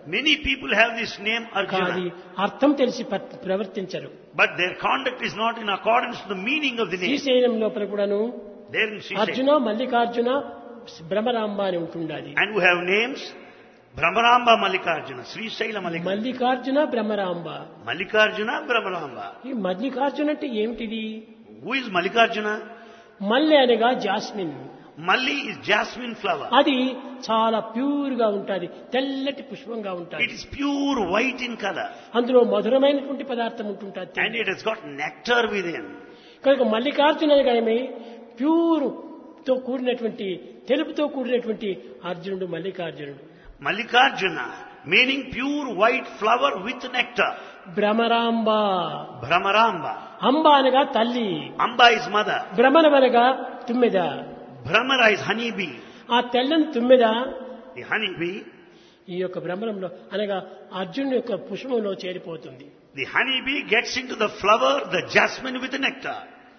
Many people have this name కానీ Arjuna, అర్థం తెలిసి ప్ర- ప్రవర్తించరు but their conduct is not in accordance to the meaning of the name. Srisailam లోపల కూడాను There in Sri Arjuna Mallikarjuna Bhramaramba అని ఉంటుండాలి And we have names Brahmaramba Mallikarjuna, Sri Saila Mallikarjuna, Mallikarjuna Bhramaramba Mallikarjuna Brahmaramba. ఈ మల్లికార్జున అంటే ఏమిటిది Who is Mallikarjuna? మల్లె అనగా jasmine Malli is jasmine flower. అది చాలా ప్యూర్ గా ఉంటుంది తెల్లటి పుష్పంగా It ఉంటుంది is pure white in color అందులో మధురమైనటువంటి పదార్థం ఉంటుంటుంది and it has got nectar within. కనుక మల్లికార్జున అనగానే ప్యూర్ తో కూడినటువంటి తెలుపుతో కూడినటువంటి అర్జునుడు మల్లికార్జునుడు Mallikarjuna, meaning pure white flower with nectar. Bhramaramba Brahmaramba. అంబ అనగా తల్లి Amba is mother. భ్రమరమనగా తుమ్మెద Brahmara is honeybee. ఆ తెల్లని తుమ్మెద The honeybee, ఈ యొక్క భ్రమరంలో అనగా అర్జునుడి యొక్క పుష్పంలో చేరిపోతుంది the honeybee gets into the flower, the jasmine with the nectar.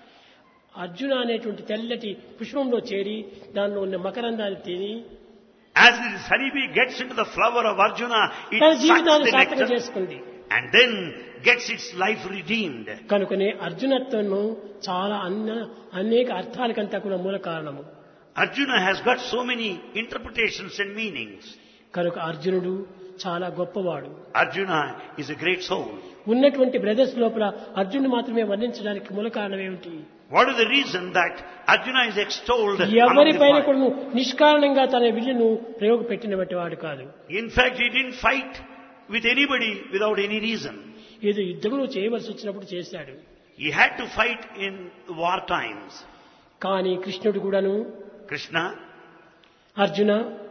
Arjuna అనేటువంటి తెల్లటి పుష్పంలో చేరి దానిలో ఉన్న మకరందాన్ని తిని As this honeybee gets into the flower of Arjuna, it తన sucks జీవితాన్ని the సార్థకం nectar చేసుకుంది and then gets its life redeemed. కనుకనే అర్జునత్వము చాలా అన్న అనేక అర్థాలకంతా కూడా మూల కారణము Arjuna has got so many interpretations and meanings. కనుక అర్జునుడు చాలా గొప్పవాడు Arjuna is a great soul. ఉన్నటువంటి బ్రదర్స్ లోపల అర్జునుడు మాత్రమే వర్ణించడానికి మూల కారణం ఏమిటి What is the reason that Arjuna is extolled among the ఎవరిపైన five? కూడా నిష్కారణంగా తన విల్లును ప్రయోగపెట్టినటువంటి వాడు కాదు In fact, he didn't fight with anybody without any reason. ఏదో యుద్ధంలో చేయవలసి వచ్చినప్పుడు చేశాడు He had to fight in war times. కానీ కృష్ణుడు కూడాను Krishna, అర్జున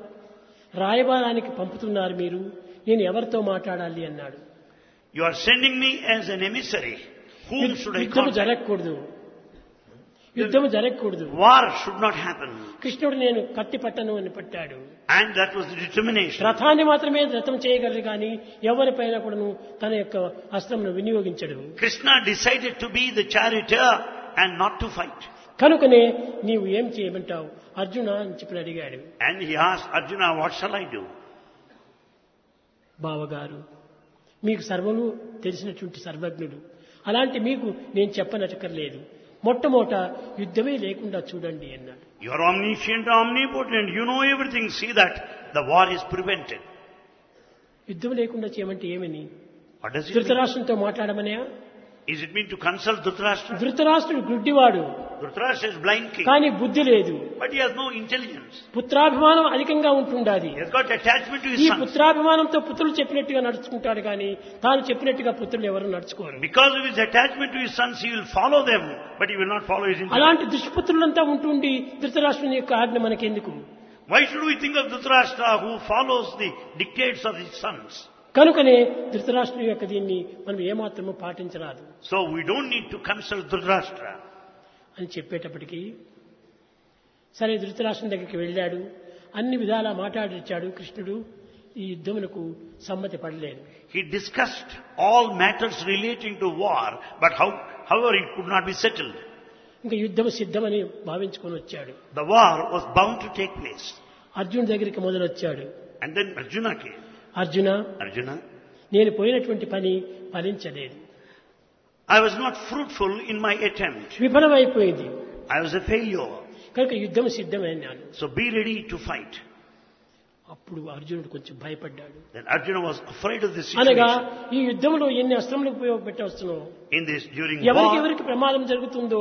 రాయబారానికి పంపుతున్నారు మీరు నేను ఎవరితో మాట్లాడాలి అన్నాడు you are sending me as an emissary. Whom should I యుద్ధము contact? జరగకూడదు యుద్ధము జరగకూడదు War should not happen. కృష్ణుడు నేను కత్తి పట్టను అని పట్టాడు And that was the determination. రథాన్ని మాత్రమే రథం చేయగలరు కానీ ఎవరిపైన కూడాను తన యొక్క అస్త్రమును వినియోగించడు Krishna decided to be the charioteer and not to fight. కనుకనే నీవు ఏం చేయమంటావు అర్జున అని చెప్పి అడిగాడు And he asked Arjuna, what shall I do? బావగారు మీకు సర్వము తెలిసినటువంటి సర్వజ్ఞుడు అలాంటి మీకు నేను చెప్పనక్కర్లేదు మొట్టమొదట యుద్ధమే లేకుండా చూడండి అన్నాడు You are omniscient, omnipotent. You know everything. See that the war is prevented. యుద్ధం లేకుండా చేయమంటే ఏమని What does it mean? ధృతరాష్ట్రంతో మాట్లాడమనే Is it mean to consult Dhritarashtra? ధృతరాష్ట్రుడు గుడ్డివాడు Dhritarashtra is blind king. కానీ బుద్ధి లేదు But he has no intelligence. పుత్రాభిమానం అధికంగా ఉంటుండాది He has got attachment to his ఈ sons. పుత్రాభిమానంతో పుత్రులు చెప్పినట్టుగా నడుచుకుంటాడు కానీ తాను చెప్పినట్టుగా పుత్రులు ఎవరు నడుచుకోరు Because of his attachment to his sons, he will follow them, but he will not follow his intelligence. అలాంటి దుష్పుత్రులంతా ఉంటుండి ధృతరాష్ట్రుని యొక్క ఆజ్ఞ మనకెందుకు Why should we think of Dhritarashtra who follows the dictates of his sons? కనుకనే ధృతరాష్ట్రుని యొక్క దీన్ని మనం ఏమాత్రము పాటించరాదు So we don't need to consult Dhritarashtra. అని చెప్పేటప్పటికీ సరే ధృతరాష్ట్రం దగ్గరికి వెళ్ళాడు అన్ని విధాలా మాట్లాడిచ్చాడు కృష్ణుడు ఈ యుద్ధమునకు సమ్మతి పడలేదు He discussed all matters relating to war, but how, however it could not be settled. ఇంకా యుద్ధం సిద్ధమని భావించుకొని వచ్చాడు The war was bound to take place. Arjun దగ్గరికి మొదలొచ్చాడు And then Arjuna came. Arjuna Arjuna, నేను పోయినటువంటి పని ఫలించలేదు I was not fruitful in my attempt. విఫలమైపోయింది I was a failure. కనుక యుద్ధం సిద్ధమైనాను So be ready to fight. అప్పుడు అర్జునుడు కొంచెం భయపడ్డాడు Then Arjuna was afraid of this అనగా situation. ఈ యుద్ధంలో ఎన్ని అస్త్రములు ఉపయోగపెట్టవచ్చునో In this, during ఎవరికి war, ఎవరికి ప్రమాదం జరుగుతుందో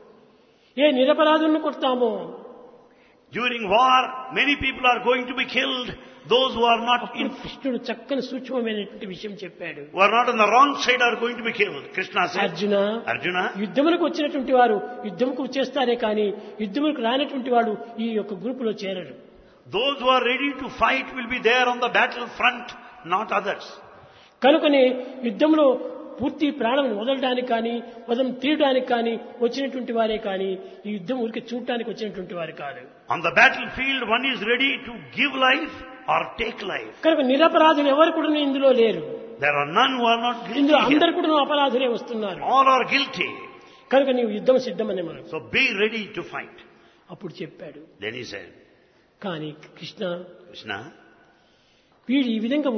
ఏ నిరపరాధులను కొడతామో during war, many people are going to be killed. Those who are not అప్పుడు in, కృష్ణుడు చక్కని సూక్ష్మమైనటువంటి విషయం చెప్పాడు who are not on the wrong side are going to be killed. Krishna said, Arjuna Arjuna, యుద్ధములకు వచ్చినటువంటి వారు యుద్ధముకు వచ్చేస్తారే కానీ యుద్ధములకు రానటువంటి వాడు ఈ యొక్క గ్రూపులో చేరరు those who are ready to fight will be there on the battlefront, not others. కనుకనే యుద్ధంలో పూర్తి ప్రాణం వదలడానికి కానీ వదం తీయడానికి కానీ వచ్చినటువంటి వారే కానీ ఈ యుద్ధం ఊరికి చూడటానికి వచ్చినటువంటి వారు కాదు On the battlefield, one is ready to give life or take life. కనుక నిరపరాధులు ఎవరు కూడా ఇందులో లేరు There are none who are not guilty. ఇందులో here. అందరు కూడా అపరాధులే వస్తున్నారు All are guilty. కనుక నీవు యుద్ధం సిద్ధమని మనం So be ready to fight. అప్పుడు చెప్పాడు Then he said, కానీ కృష్ణ Krishna, వీడు ఈ విధంగా